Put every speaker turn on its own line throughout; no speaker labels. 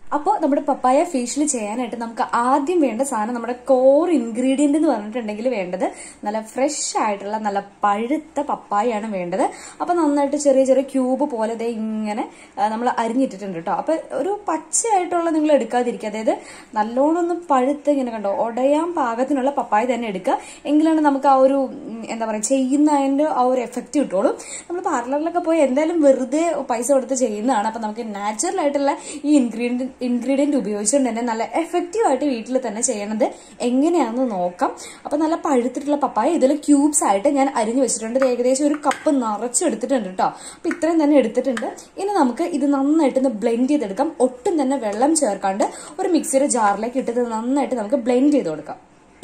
അപ്പോൾ നമ്മുടെ പപ്പായ ഫേഷ്യൽ ചെയ്യാനായിട്ട് നമുക്ക് ആദ്യം വേണ്ട സാധനം നമ്മുടെ കോർ ഇൻഗ്രീഡിയന്റ് എന്ന് പറഞ്ഞിട്ടുണ്ടെങ്കിൽ വേണ്ടത് നല്ല ഫ്രഷ് ആയിട്ടുള്ള നല്ല പഴുത്ത പപ്പായാണ് വേണ്ടത് അപ്പൊ നന്നായിട്ട് ചെറിയ ചെറിയ ക്യൂബ് പോലെ ദേ ഇങ്ങനെ നമ്മൾ അരിഞ്ഞിട്ടിട്ടുണ്ട് കേട്ടോ അപ്പൊ ഒരു പച്ചയായിട്ടുള്ള നിങ്ങൾ എടുക്കാതിരിക്കുക അതായത് നല്ലോണം ഒന്ന് പഴുത്ത് ഇങ്ങനെ കണ്ടോ ഉടയാൻ പാകത്തിനുള്ള പപ്പായ തന്നെ എടുക്കുക എങ്കിലാണ് നമുക്ക് ആ ഒരു ഉം, എന്താ പറയുക ചെയ്യുന്നതിന്റെ ആ ഒരു എഫക്റ്റ് കിട്ടുള്ളൂ നമ്മൾ പാർലറിലൊക്കെ പോയി എന്തായാലും വെറുതെ പൈസ കൊടുത്ത് ചെയ്യുന്നതാണ് അപ്പൊ നമുക്ക് നാച്ചുറൽ ആയിട്ടുള്ള ഈ ഇൻഗ്രീഡിയന്റ് ഇൻഗ്രീഡിയന്റ് ഉപയോഗിച്ചുകൊണ്ട് തന്നെ നല്ല എഫക്റ്റീവ് ആയിട്ട് വീട്ടിൽ തന്നെ ചെയ്യണത് എങ്ങനെയാണെന്ന് നോക്കാം അപ്പൊ നല്ല പഴുത്തിട്ടുള്ള പപ്പായ ഇതിൽ ക്യൂബ്സ് ആയിട്ട് ഞാൻ അരിഞ്ഞു വെച്ചിട്ടുണ്ട് ഇത് ഏകദേശം ഒരു കപ്പ് നിറച്ചെടുത്തിട്ടുണ്ട് കേട്ടോ അപ്പൊ ഇത്രയും തന്നെ എടുത്തിട്ടുണ്ട് ഇനി നമുക്ക് ഇത് നന്നായിട്ട് ഒന്ന് ബ്ലെൻഡ് ചെയ്തെടുക്കാം ഒട്ടും തന്നെ വെള്ളം ചേർക്കാണ്ട് ഒരു മിക്സിയുടെ ജാറിലേക്ക് ഇട്ടിട്ട് നന്നായിട്ട് നമുക്ക് ബ്ലെൻഡ് ചെയ്ത് കൊടുക്കാം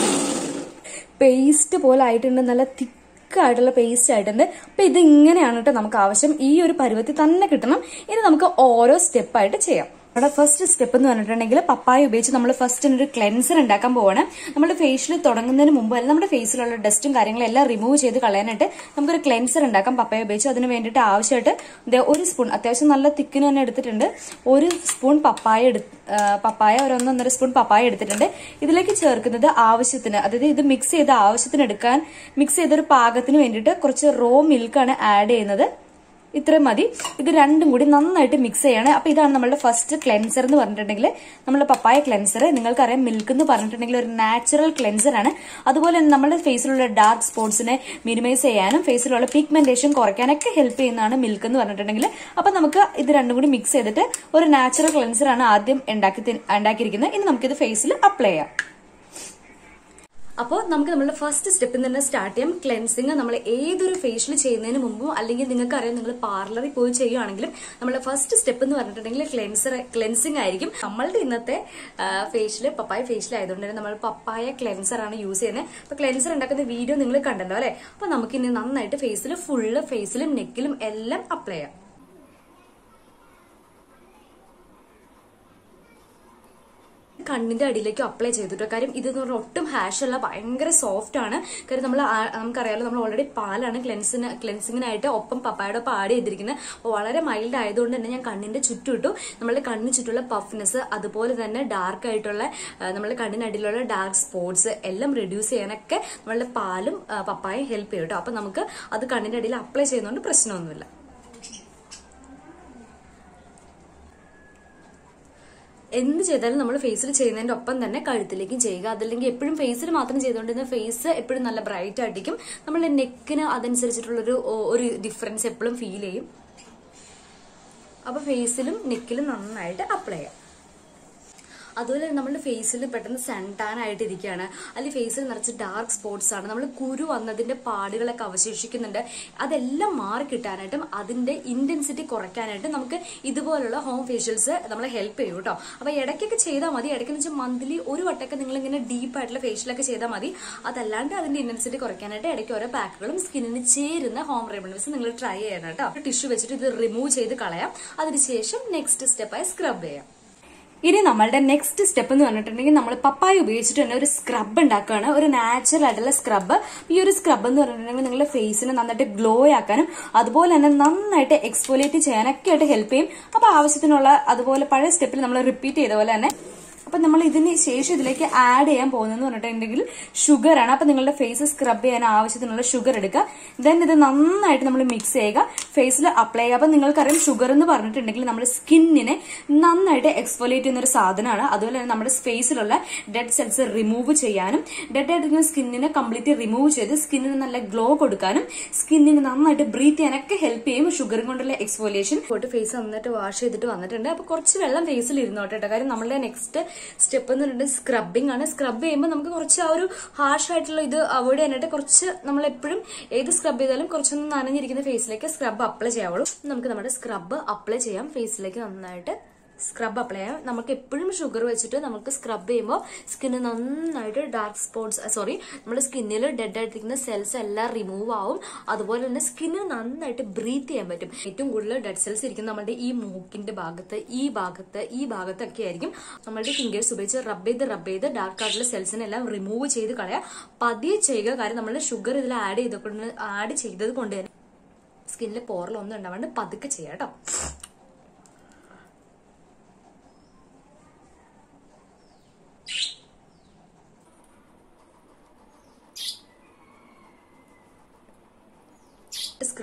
പേസ്റ്റ് പോലെ ആയിട്ടുണ്ട് നല്ല തിക്ക് ആയിട്ടുള്ള പേസ്റ്റ് ആയിട്ടുണ്ട് അപ്പൊ ഇത് ഇങ്ങനെയാണ് കേട്ടോ നമുക്ക് ആവശ്യം ഈ ഒരു പരുവത്തിൽ തന്നെ കിട്ടണം ഇനി നമുക്ക് ഓരോ സ്റ്റെപ്പായിട്ട് ചെയ്യാം നമ്മുടെ ഫസ്റ്റ് സ്റ്റെപ്പ് എന്ന് പറഞ്ഞിട്ടുണ്ടെങ്കിൽ പപ്പായ ഉപയോഗിച്ച് നമ്മൾ ഫസ്റ്റ് ഒരു ക്ലെൻസർ ഉണ്ടാക്കാൻ പോവാണ് നമ്മുടെ ഫേഷ്യൽ തുടങ്ങുന്നതിന് മുമ്പ് അല്ല നമ്മുടെ ഫേസിലുള്ള ഡസ്റ്റും കാര്യങ്ങളും എല്ലാം റിമൂവ് ചെയ്ത് കളയാനായിട്ട് നമുക്കൊരു ക്ലെൻസർ ഉണ്ടാക്കാം പപ്പായ ഉപയോഗിച്ച് അതിന് വേണ്ടിയിട്ട് ആവശ്യമായിട്ട് ദേ ഒരു സ്പൂൺ അത്യാവശ്യം നല്ല തിക്കിന് തന്നെ എടുത്തിട്ടുണ്ട് ഒരു സ്പൂൺ പപ്പായ എടു ആ, പപ്പായ ഒരു ഒന്നൊന്നര സ്പൂൺ പപ്പായ എടുത്തിട്ടുണ്ട് ഇതിലേക്ക് ചേർക്കുന്നത് ആവശ്യത്തിന് അതായത് ഇത് മിക്സ് ചെയ്ത് ആവശ്യത്തിന് എടുക്കാൻ മിക്സ് ചെയ്തൊരു പാകത്തിന് വേണ്ടിയിട്ട് കുറച്ച് റോ മിൽക്കാണ് ആഡ് ചെയ്യുന്നത് ഇത്രയും മതി ഇത് രണ്ടും കൂടി നന്നായിട്ട് മിക്സ് ചെയ്യണം അപ്പൊ ഇതാണ് നമ്മുടെ ഫസ്റ്റ് ക്ലെൻസർ എന്ന് പറഞ്ഞിട്ടുണ്ടെങ്കിൽ നമ്മുടെ പപ്പായ ക്ലെൻസർ നിങ്ങൾക്കറിയാം മിൽക്ക് എന്ന് പറഞ്ഞിട്ടുണ്ടെങ്കിൽ ഒരു നാച്ചുറൽ ക്ലെൻസർ ആണ് അതുപോലെ തന്നെ നമ്മുടെ ഫേസിലുള്ള ഡാർക്ക് സ്പോട്സിനെ മിനിമൈസ് ചെയ്യാനും ഫേസിലുള്ള പിഗ്മെന്റേഷൻ കുറയ്ക്കാനൊക്കെ ഹെൽപ്പ് ചെയ്യുന്നതാണ് മിൽക്ക് എന്ന് പറഞ്ഞിട്ടുണ്ടെങ്കിൽ അപ്പൊ നമുക്ക് ഇത് രണ്ടും കൂടി മിക്സ് ചെയ്തിട്ട് ഒരു നാച്ചുറൽ ക്ലെൻസർ ആണ് ആദ്യം ഉണ്ടാക്കി തി- ഉണ്ടാക്കിയിരിക്കുന്നത് ഇനി നമുക്കിത് ഫേസിൽ അപ്ലൈ ചെയ്യാം അപ്പോൾ നമുക്ക് നമ്മുടെ ഫസ്റ്റ് സ്റ്റെപ്പിൽ നിന്ന് സ്റ്റാർട്ട് ചെയ്യാം ക്ലെൻസിങ് നമ്മൾ ഏതൊരു ഫേഷ്യൽ ചെയ്യുന്നതിന് മുമ്പും അല്ലെങ്കിൽ നിങ്ങൾക്ക് അറിയാം നിങ്ങൾ പാർലറിൽ പോയി ചെയ്യുകയാണെങ്കിലും നമ്മുടെ ഫസ്റ്റ് സ്റ്റെപ്പ് എന്ന് പറഞ്ഞിട്ടുണ്ടെങ്കിൽ ക്ലെൻസർ ക്ലെൻസിങ് ആയിരിക്കും നമ്മളുടെ ഇന്നത്തെ ഫേഷ്യൽ പപ്പായ ഫേഷ്യൽ ആയതുകൊണ്ട് തന്നെ നമ്മൾ പപ്പായ ക്ലെൻസർ ആണ് യൂസ് ചെയ്യുന്നത് അപ്പൊ ക്ലെൻസർ ഉണ്ടാക്കുന്ന വീഡിയോ നിങ്ങൾ കണ്ടല്ലോ അല്ലെ അപ്പൊ നമുക്ക് ഇനി നന്നായിട്ട് ഫേസിൽ ഫുള്ള് ഫേസിലും നെക്കിലും എല്ലാം അപ്ലൈ ചെയ്യാം കണ്ണിന്റെ അടിയിലേക്ക് അപ്ലൈ ചെയ്തിട്ടോ കാര്യം ഇത് എന്ന് പറഞ്ഞാൽ ഒട്ടും ഹാഷ് അല്ല ഭയങ്കര സോഫ്റ്റ് ആണ് കാര്യം നമ്മൾ നമുക്കറിയാലോ നമ്മൾ ഓൾറെഡി പാലാണ് ക്ലെൻസിന് ക്ലെൻസിങ്ങിനായിട്ട് ഒപ്പം പപ്പായുടെ ഒപ്പം ആഡ് ചെയ്തിരിക്കുന്നത് അപ്പോൾ വളരെ മൈൽഡ് ആയതുകൊണ്ട് തന്നെ ഞാൻ കണ്ണിന്റെ ചുറ്റും ഇട്ടു നമ്മളുടെ കണ്ണിന് ചുറ്റുള്ള പഫ്നെസ് അതുപോലെ തന്നെ ഡാർക്ക് ആയിട്ടുള്ള ആ, നമ്മളുടെ കണ്ണിനടിയിലുള്ള ഡാർക്ക് സ്പോട്സ് എല്ലാം റെഡ്യൂസ് ചെയ്യാനൊക്കെ നമ്മളുടെ പാലും ആ, പപ്പായും ഹെൽപ്പ് ചെയ്യും കേട്ടോ അപ്പൊ നമുക്ക് അത് കണ്ണിന്റെ അടിയിൽ അപ്ലൈ ചെയ്യുന്നതുകൊണ്ട് പ്രശ്നമൊന്നുമില്ല എന്ത് ചെയ്താലും നമ്മൾ ഫേസിൽ ചെയ്യുന്നതിന്റെ ഒപ്പം തന്നെ കഴുത്തിലേക്കും ചെയ്യുക അതല്ലെങ്കിൽ എപ്പോഴും ഫേസിൽ മാത്രം ചെയ്തുകൊണ്ടിരുന്ന ഫേസ് എപ്പോഴും നല്ല ബ്രൈറ്റ് ആയിരിക്കും നമ്മുടെ നെക്കിന് അതനുസരിച്ചിട്ടുള്ളൊരു ഓ- ഒരു ഡിഫറൻസ് എപ്പോഴും ഫീൽ ചെയ്യും അപ്പൊ ഫേസിലും നെക്കിലും നന്നായിട്ട് അപ്ലൈ ചെയ്യാം അതുപോലെ നമ്മുടെ ഫേസിൽ പെട്ടെന്ന് സൺടാൻ ആയിട്ട് ഇരിക്കുകയാണ് അല്ലെങ്കിൽ ഫേസിൽ നിറച്ച് ഡാർക്ക് സ്പോട്ട്സ് ആണ് നമ്മൾ കുരു വന്നതിന്റെ പാടുകളൊക്കെ അവശേഷിക്കുന്നുണ്ട് അതെല്ലാം മാറി കിട്ടാനായിട്ടും അതിന്റെ ഇന്റൻസിറ്റി കുറയ്ക്കാനായിട്ടും നമുക്ക് ഇതുപോലുള്ള ഹോം ഫേഷ്യൽസ് നമ്മളെ ഹെൽപ്പ് ചെയ്യും കേട്ടോ അപ്പൊ ഇടയ്ക്കൊക്കെ ചെയ്താൽ മതി ഇടയ്ക്കെന്ന് വെച്ചാൽ മന്ത്ലി ഒരു വട്ടമൊക്കെ നിങ്ങൾ ഇങ്ങനെ ഡീപ്പ് ആയിട്ടുള്ള ഫേഷ്യലൊക്കെ ചെയ്താൽ മതി അതല്ലാണ്ട് അതിന്റെ ഇന്റൻസിറ്റി കുറയ്ക്കാനായിട്ട് ഇടയ്ക്ക് ഓരോ പാക്കുകളും സ്കിന്നിന് ചേരുന്ന ഹോം റെമഡീസ് നിങ്ങൾ ട്രൈ ചെയ്യണം കേട്ടോ ടിഷ്യൂ വെച്ചിട്ട് ഇത് റിമൂവ് ചെയ്ത് കളയാം അതിനുശേഷം നെക്സ്റ്റ് സ്റ്റെപ്പായി സ്ക്രബ് ചെയ്യാം ഇനി നമ്മളുടെ നെക്സ്റ്റ് സ്റ്റെപ്പ് എന്ന് പറഞ്ഞിട്ടുണ്ടെങ്കിൽ നമ്മൾ പപ്പായ ഉപയോഗിച്ചിട്ട് തന്നെ ഒരു സ്ക്രബ് ഉണ്ടാക്കുകയാണ് ഒരു നാച്ചുറൽ ആയിട്ടുള്ള സ്ക്രബ് ഈ ഒരു സ്ക്രബ് എന്ന് പറഞ്ഞിട്ടുണ്ടെങ്കിൽ നിങ്ങളുടെ ഫേസിനെ നന്നായിട്ട് ഗ്ലോ ആക്കാനും അതുപോലെ തന്നെ നന്നായിട്ട് എക്സ്ഫോലിയേറ്റ് ചെയ്യാനൊക്കെ ആയിട്ട് ഹെൽപ്പ് ചെയ്യും അപ്പൊ ആവശ്യത്തിനുള്ള അതുപോലെ പഴയ സ്റ്റെപ്പിൽ നമ്മൾ റിപ്പീറ്റ് ചെയ്ത പോലെ തന്നെ അപ്പൊ നമ്മൾ ഇതിന് ശേഷം ഇതിലേക്ക് ആഡ് ചെയ്യാൻ പോകുന്നതെന്ന് പറഞ്ഞിട്ടുണ്ടെങ്കിൽ ഷുഗർ ആണ് അപ്പൊ നിങ്ങളുടെ ഫേസ് സ്ക്രബ് ചെയ്യാൻ ആവശ്യത്തിനുള്ള ഷുഗർ എടുക്കുക ദെൻ ഇത് നന്നായിട്ട് നമ്മൾ മിക്സ് ചെയ്യുക ഫേസിൽ അപ്ലൈ ചെയ്യുക അപ്പൊ നിങ്ങൾക്കറിയാം ഷുഗർ എന്ന് പറഞ്ഞിട്ടുണ്ടെങ്കിൽ നമ്മുടെ സ്കിന്നിനെ നന്നായിട്ട് എക്സ്ഫോലിയേറ്റ് ചെയ്യുന്ന ഒരു സാധനമാണ് അതുപോലെ തന്നെ നമ്മുടെ ഫേസിലുള്ള ഡെഡ് സെൽസ് റിമൂവ് ചെയ്യാനും ഡെഡ് ആയിട്ടിരിക്കുന്ന സ്കിന്നിനെ കംപ്ലീറ്റ് റിമൂവ് ചെയ്ത് സ്കിന്നിന് നല്ല ഗ്ലോ കൊടുക്കാനും സ്കിന്നിന് നന്നായിട്ട് ബ്രീത്ത് ചെയ്യാനൊക്കെ ഹെൽപ്പ് ചെയ്യും ഷുഗർ കൊണ്ടുള്ള എക്സ്ഫോലിയേഷൻ പോയിട്ട് ഫേസ് നന്നായിട്ട് വാഷ് ചെയ്തിട്ട് വന്നിട്ടുണ്ട് അപ്പൊ കുറച്ച് വെള്ളം ഫേസിൽ ഇരുന്നോട്ടെ കേട്ടോ കാര്യം നമ്മുടെ നെക്സ്റ്റ് സ്റ്റെപ്പ് എന്ന് പറയുന്നത് സ്ക്രബിംഗ് ആണ് സ്ക്രബ് ചെയ്യുമ്പോൾ നമുക്ക് കുറച്ച് ആ ഒരു ഹാർഷ് ആയിട്ടുള്ള ഇത് അവോയ്ഡ് ചെയ്യാനായിട്ട് കുറച്ച് നമ്മൾ എപ്പോഴും ഏത് സ്ക്രബ് ചെയ്താലും കുറച്ചൊന്ന് നനഞ്ഞിരിക്കുന്ന ഫേസിലേക്ക് സ്ക്രബ് അപ്ലൈ ചെയ്യാവുള്ളൂ നമുക്ക് നമ്മുടെ സ്ക്രബ് അപ്ലൈ ചെയ്യാം ഫേസിലേക്ക് നന്നായിട്ട് സ്ക്രബ് അപ്ലൈ ചെയ്യാം നമുക്ക് എപ്പോഴും ഷുഗർ വെച്ചിട്ട് നമുക്ക് സ്ക്രബ് ചെയ്യുമ്പോൾ സ്കിന്ന് നന്നായിട്ട് ഡാർക്ക് സ്പോട്ട്സ് സോറി നമ്മുടെ സ്കിന്നിൽ ഡെഡ് ആയിട്ടിരിക്കുന്ന സെൽസ് എല്ലാം റിമൂവ് ആവും അതുപോലെ തന്നെ സ്കിന്നിന് നന്നായിട്ട് ബ്രീത്ത് ചെയ്യാൻ പറ്റും ഏറ്റവും കൂടുതൽ ഡെഡ് സെൽസ് ഇരിക്കുന്ന നമ്മുടെ ഈ മൂക്കിന്റെ ഭാഗത്ത് ഈ ഭാഗത്ത് ഈ ഭാഗത്തൊക്കെ ആയിരിക്കും നമ്മളുടെ ഫിംഗേഴ്സ് ഉപയോഗിച്ച് റബ്ബ് ചെയ്ത് റബ്ബ് ചെയ്ത് ഡാർക്ക് ആയിട്ടുള്ള സെൽസിനെ എല്ലാം റിമൂവ് ചെയ്ത് കളയാം പതിയെ ചെയ്യുക കാരണം നമ്മൾ ഷുഗർ ഇതിൽ ആഡ് ചെയ്തുകൊണ്ട് ആഡ് ചെയ്തത് കൊണ്ട് തന്നെ സ്കിന്നിൽ പോറലൊന്നും ഉണ്ടാവാണ്ട് പതുക്കെ ചെയ്യാം കേട്ടോ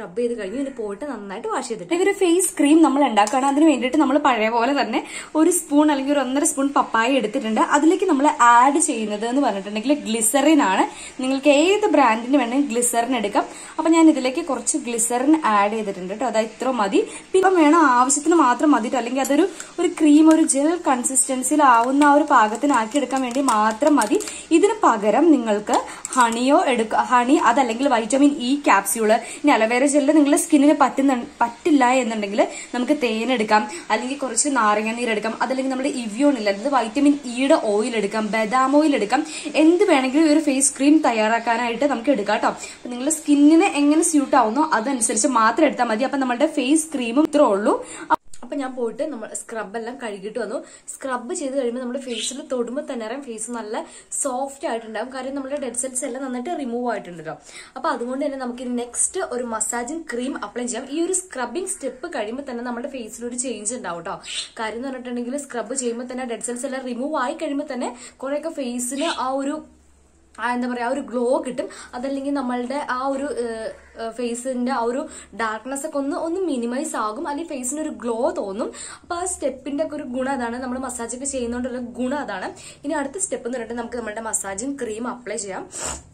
സ്ക്രബ് ചെയ്ത് കഴിഞ്ഞു ഇനി പോയിട്ട് നന്നായിട്ട് വാഷ് ചെയ്തിട്ട് ഒരു ഫേസ് ക്രീം നമ്മൾ ഉണ്ടാക്കുകയാണ് അതിന് വേണ്ടിയിട്ട് നമ്മൾ പഴയ പോലെ തന്നെ ഒരു സ്പൂൺ അല്ലെങ്കിൽ ഒരു ഒന്നര സ്പൂൺ പപ്പായ എടുത്തിട്ടുണ്ട് അതിലേക്ക് നമ്മൾ ആഡ് ചെയ്യുന്നത് എന്ന് പറഞ്ഞിട്ടുണ്ടെങ്കിൽ ഗ്ലിസറിൻ ആണ് നിങ്ങൾക്ക് ഏത് ബ്രാൻഡിന് വേണമെങ്കിൽ ഗ്ലിസറിൻ എടുക്കാം അപ്പൊ ഞാൻ ഇതിലേക്ക് കുറച്ച് ഗ്ലിസറിൻ ആഡ് ചെയ്തിട്ടുണ്ട് കേട്ടോ അതായത് ഇത്ര മതി പിന്നെ വേണം ആവശ്യത്തിന് മാത്രം മതി ട്ടോ. അല്ലെങ്കിൽ അതൊരു ഒരു ക്രീം ഒരു ജെൽ കൺസിസ്റ്റൻസിയിൽ ആവുന്ന ആ ഒരു പാകത്തിനാക്കി എടുക്കാൻ വേണ്ടി മാത്രം മതി ഇതിന് പകരം നിങ്ങൾക്ക് ഹണിയോ എടുക്കുക ഹണി അതല്ലെങ്കിൽ വൈറ്റമിൻ ഇ ക്യാപ്സ്യൂള് ഇനി അലവേര ജെല്ല് നിങ്ങളുടെ സ്കിന്നിന് പറ്റുന്ന പറ്റില്ല എന്നുണ്ടെങ്കിൽ നമുക്ക് തേൻ എടുക്കാം അല്ലെങ്കിൽ കുറച്ച് നാരങ്ങ നീര് എടുക്കാം അതല്ലെങ്കിൽ നമ്മുടെ ഇവ്യോൺ ഇല്ല അതായത് വൈറ്റമിൻ ഇയുടെ ഓയിൽ എടുക്കാം ബദാം ഓയിൽ എടുക്കാം എന്ത് വേണമെങ്കിലും ഈ ഒരു ഫേസ് ക്രീം തയ്യാറാക്കാനായിട്ട് നമുക്ക് എടുക്കാം കേട്ടോ അപ്പൊ നിങ്ങളുടെ സ്കിന്നിന് എങ്ങനെ സ്യൂട്ട് ആവുന്നോ അതനുസരിച്ച് മാത്രം എടുത്താൽ മതി അപ്പൊ നമ്മുടെ ഫേസ് ക്രീമും ഇത്രേ ഉള്ളൂ അപ്പൊ ഞാൻ പോയിട്ട് നമ്മൾ സ്ക്രബ് എല്ലാം കഴുകിയിട്ട് വന്നു സ്ക്രബ് ചെയ്ത് കഴിയുമ്പോൾ നമ്മുടെ ഫേസിൽ തൊടുമ്പോൾ തന്നെ അറിയാം ഫേസ് നല്ല സോഫ്റ്റ് ആയിട്ടുണ്ടാവും കാര്യം നമ്മുടെ ഡെഡ് സെൽസ് എല്ലാം നന്നായിട്ട് റിമൂവ് ആയിട്ടുണ്ടല്ലോ അപ്പൊ അതുകൊണ്ട് തന്നെ നമുക്ക് നെക്സ്റ്റ് ഒരു മസാജിങ് ക്രീം അപ്ലൈ ചെയ്യാം ഈ ഒരു സ്ക്രബിംഗ് സ്റ്റെപ്പ് കഴിയുമ്പോൾ തന്നെ നമ്മുടെ ഫേസിൽ ഒരു ചേഞ്ച് ഉണ്ടാവും കേട്ടോ കാര്യം എന്ന് പറഞ്ഞിട്ടുണ്ടെങ്കിൽ സ്ക്രബ് ചെയ്യുമ്പോൾ തന്നെ ഡെഡ് സെൽസ് എല്ലാം റിമൂവ് ആയി കഴിയുമ്പോൾ തന്നെ കുറെയൊക്കെ ഫേസിന് ആ ഒരു ആ എന്താ പറയാ ആ ഒരു ഗ്ലോ കിട്ടും അതല്ലെങ്കിൽ നമ്മളുടെ ആ ഒരു ഫേസിന്റെ ആ ഒരു ഡാർക്ക്നെസ് ഒക്കെ ഒന്ന് ഒന്ന് മിനിമൈസ് ആകും അല്ലെങ്കിൽ ഫേസിന് ഒരു ഗ്ലോ തോന്നും അപ്പൊ ആ സ്റ്റെപ്പിന്റെ ഒക്കെ ഒരു ഗുണം അതാണ് നമ്മൾ മസാജ് ഒക്കെ ചെയ്യുന്നതുകൊണ്ടുള്ള ഗുണം അതാണ് ഇനി അടുത്ത സ്റ്റെപ്പ് എന്ന് പറഞ്ഞിട്ട് നമുക്ക് നമ്മുടെ മസാജിങ് ക്രീം അപ്ലൈ ചെയ്യാം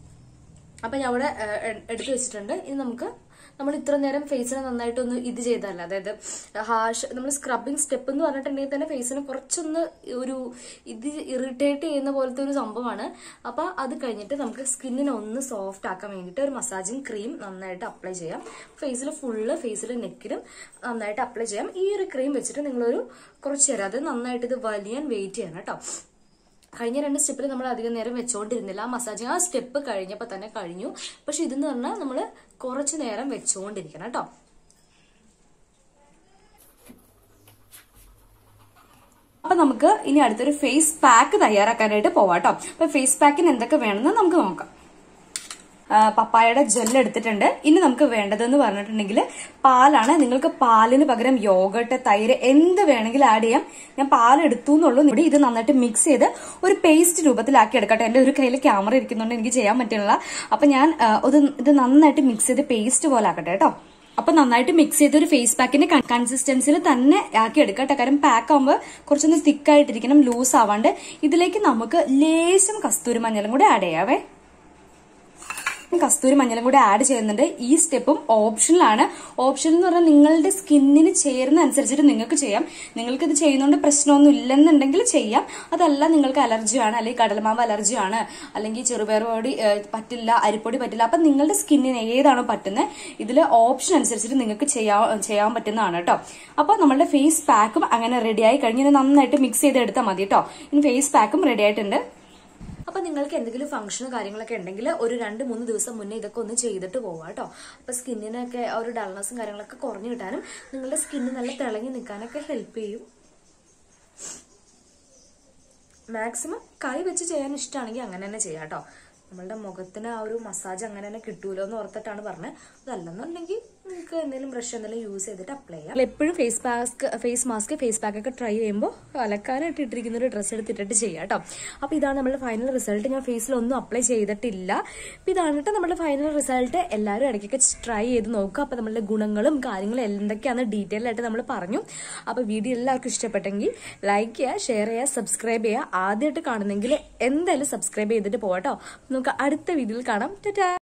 അപ്പൊ ഞാൻ അവിടെ ഏഹ്, എടുത്തു വെച്ചിട്ടുണ്ട് ഇനി നമുക്ക് നമ്മൾ ഇത്ര നേരം ഫേസിനെ നന്നായിട്ടൊന്ന് ഇത് ചെയ്തല്ല അതായത് ഹാഷ് നമ്മൾ സ്ക്രബിങ് സ്റ്റെപ്പ് എന്ന് പറഞ്ഞിട്ടുണ്ടെങ്കിൽ തന്നെ ഫേസിനെ കുറച്ചൊന്ന് ഒരു ഇത് ഇറിറ്റേറ്റ് ചെയ്യുന്ന പോലത്തെ ഒരു സംഭവമാണ് അപ്പൊ അത് കഴിഞ്ഞിട്ട് നമുക്ക് സ്കിന്നിനെ ഒന്ന് സോഫ്റ്റ് ആക്കാൻ വേണ്ടിയിട്ട് ഒരു മസാജിങ് ക്രീം നന്നായിട്ട് അപ്ലൈ ചെയ്യാം ഫേസിൽ ഫുള്ള് ഫേസിൽ നെക്കിലും നന്നായിട്ട് അപ്ലൈ ചെയ്യാം ഈ ഒരു ക്രീം വെച്ചിട്ട് നിങ്ങളൊരു കുറച്ച് നേരം അത് നന്നായിട്ട് ഇത് വലിയാൻ വെയിറ്റ് ചെയ്യണം കേട്ടോ കഴിഞ്ഞ രണ്ട് സ്റ്റെപ്പിൽ നമ്മൾ അധികം നേരം വെച്ചോണ്ടിരുന്നില്ല ആ മസാജിങ് ആ സ്റ്റെപ്പ് കഴിഞ്ഞപ്പോൾ തന്നെ കഴിഞ്ഞു പക്ഷെ ഇതെന്ന് പറഞ്ഞാൽ നമ്മൾ കുറച്ച് നേരം വെച്ചുകൊണ്ടിരിക്കണം കേട്ടോ അപ്പൊ നമുക്ക് ഇനി അടുത്തൊരു ഫേസ് പാക്ക് തയ്യാറാക്കാനായിട്ട് പോവാട്ടോ അപ്പൊ ഫേസ് പാക്കിന് എന്തൊക്കെ വേണമെന്ന് നമുക്ക് നോക്കാം ആ, പപ്പായയുടെ ജെൽ എടുത്തിട്ടുണ്ട് ഇനി നമുക്ക് വേണ്ടതെന്ന് പറഞ്ഞിട്ടുണ്ടെങ്കിൽ പാലാണ് നിങ്ങൾക്ക് പാലിന് പകരം യോഗട്ട് തൈര് എന്ത് വേണമെങ്കിലും ആഡ് ചെയ്യാം ഞാൻ പാൽ എടുത്തു എന്നുള്ളൂ ഇവിടെ ഇത് നന്നായിട്ട് മിക്സ് ചെയ്ത് ഒരു പേസ്റ്റ് രൂപത്തിലാക്കി എടുക്കട്ടെ എന്റെ ഒരു കയ്യിൽ ക്യാമറ ഇരിക്കുന്നതുകൊണ്ട് എനിക്ക് ചെയ്യാൻ പറ്റുന്നില്ല അപ്പൊ ഞാൻ ആ, ഇത് ഇത് നന്നായിട്ട് മിക്സ് ചെയ്ത് പേസ്റ്റ് പോലെ ആക്കട്ടെ കേട്ടോ അപ്പൊ നന്നായിട്ട് മിക്സ് ചെയ്ത് ഒരു ഫേസ് പാക്കിന്റെ കൺസിസ്റ്റൻസിൽ തന്നെ ആക്കി എടുക്കട്ടെ കാരണം പാക്ക് ആകുമ്പോൾ കുറച്ചൊന്ന് തിക്കായിട്ടിരിക്കണം ലൂസ് ആവാണ്ട് ഇതിലേക്ക് നമുക്ക് ലേശം കസ്തൂരി മഞ്ഞളും കൂടെ ആഡ് ചെയ്യാവേ കസ്തൂരി മഞ്ഞളും കൂടെ ആഡ് ചെയ്യുന്നുണ്ട് ഈ സ്റ്റെപ്പും ഓപ്ഷനിലാണ് ഓപ്ഷൻ എന്ന് പറഞ്ഞാൽ നിങ്ങളുടെ സ്കിന്നിന് ചേരുന്ന അനുസരിച്ചിട്ട് നിങ്ങൾക്ക് ചെയ്യാം നിങ്ങൾക്ക് ഇത് ചെയ്യുന്നതുകൊണ്ട് പ്രശ്നമൊന്നും ഇല്ലെന്നുണ്ടെങ്കിൽ ചെയ്യാം അതല്ല നിങ്ങൾക്ക് അലർജിയാണ് അല്ലെങ്കിൽ കടലമാവ് അലർജിയാണ് അല്ലെങ്കിൽ ചെറുപയർ പൊടി ഏഹ്, പറ്റില്ല അരിപ്പൊടി പറ്റില്ല അപ്പൊ നിങ്ങളുടെ സ്കിന്നിന് ഏതാണോ പറ്റുന്നത് ഇതിൽ ഓപ്ഷൻ അനുസരിച്ചിട്ട് നിങ്ങൾക്ക് ചെയ്യാൻ ചെയ്യാൻ പറ്റുന്നതാണ് കേട്ടോ അപ്പൊ നമ്മളുടെ ഫേസ് പാക്കും അങ്ങനെ റെഡി ആയി കഴിഞ്ഞ് ഇത് നന്നായിട്ട് മിക്സ് ചെയ്ത് എടുത്താൽ മതി കേട്ടോ ഇനി ഫേസ് പാക്കും റെഡി ആയിട്ടുണ്ട് അപ്പൊ നിങ്ങൾക്ക് എന്തെങ്കിലും ഫംഗ്ഷനോ കാര്യങ്ങളൊക്കെ ഉണ്ടെങ്കിൽ ഒരു രണ്ട് മൂന്ന് ദിവസം മുന്നേ ഇതൊക്കെ ഒന്ന് ചെയ്തിട്ട് പോവാം കേട്ടോ അപ്പൊ സ്കിന്നിനൊക്കെ ആ ഒരു ഡൾനെസ്സും കാര്യങ്ങളൊക്കെ കുറഞ്ഞു കിട്ടാനും നിങ്ങളുടെ സ്കിന്ന് നല്ല തിളങ്ങി നിൽക്കാനൊക്കെ ഹെൽപ്പ് ചെയ്യും മാക്സിമം കൈ വെച്ച് ചെയ്യാൻ ഇഷ്ടമാണെങ്കിൽ അങ്ങനെ തന്നെ ചെയ്യാം കേട്ടോ നമ്മളുടെ മുഖത്തിന് ആ ഒരു മസാജ് അങ്ങനെ തന്നെ കിട്ടൂലോ എന്ന് ഓർത്തിട്ടാണ് പറഞ്ഞത് അതല്ലെന്നുണ്ടെങ്കിൽ നിങ്ങൾക്ക് എന്തെങ്കിലും ബ്രഷ് എന്തെങ്കിലും യൂസ് ചെയ്തിട്ട് അപ്ലൈ ചെയ്യാം എപ്പോഴും face mask face mask face pack ഒക്കെ ട്രൈ ചെയ്യുമ്പോൾ അലക്കാനായിട്ട് ഇട്ടിരിക്കുന്ന ഒരു ഡ്രസ്സ് എടുത്തിട്ടിട്ട് ചെയ്യാം കേട്ടോ അപ്പോൾ ഇതാണ് നമ്മുടെ ഫൈനൽ റിസൾട്ട് ഞാൻ ഫേസിൽ ഒന്നും അപ്ലൈ ചെയ്തിട്ടില്ല അപ്പോൾ ഇതാണ് കേട്ടോ നമ്മുടെ ഫൈനൽ റിസൾട്ട് എല്ലാവരും ഇടയ്ക്കൊക്കെ ട്രൈ ചെയ്ത് നോക്കുക അപ്പോൾ നമ്മളുടെ ഗുണങ്ങളും കാര്യങ്ങളും എന്തൊക്കെയാണെന്ന് ഡീറ്റെയിൽ ആയിട്ട് നമ്മൾ പറഞ്ഞു അപ്പോൾ വീഡിയോ എല്ലാവർക്കും ഇഷ്ടപ്പെട്ടെങ്കിൽ ലൈക്ക് ചെയ്യുക ഷെയർ ചെയ്യുക സബ്സ്ക്രൈബ് ചെയ്യുക ആദ്യമായിട്ട് കാണുന്നെങ്കിൽ എന്തായാലും സബ്സ്ക്രൈബ് ചെയ്തിട്ട് പോകാം കേട്ടോ നമുക്ക് അടുത്ത വീഡിയോയിൽ കാണാം ടാറ്റാ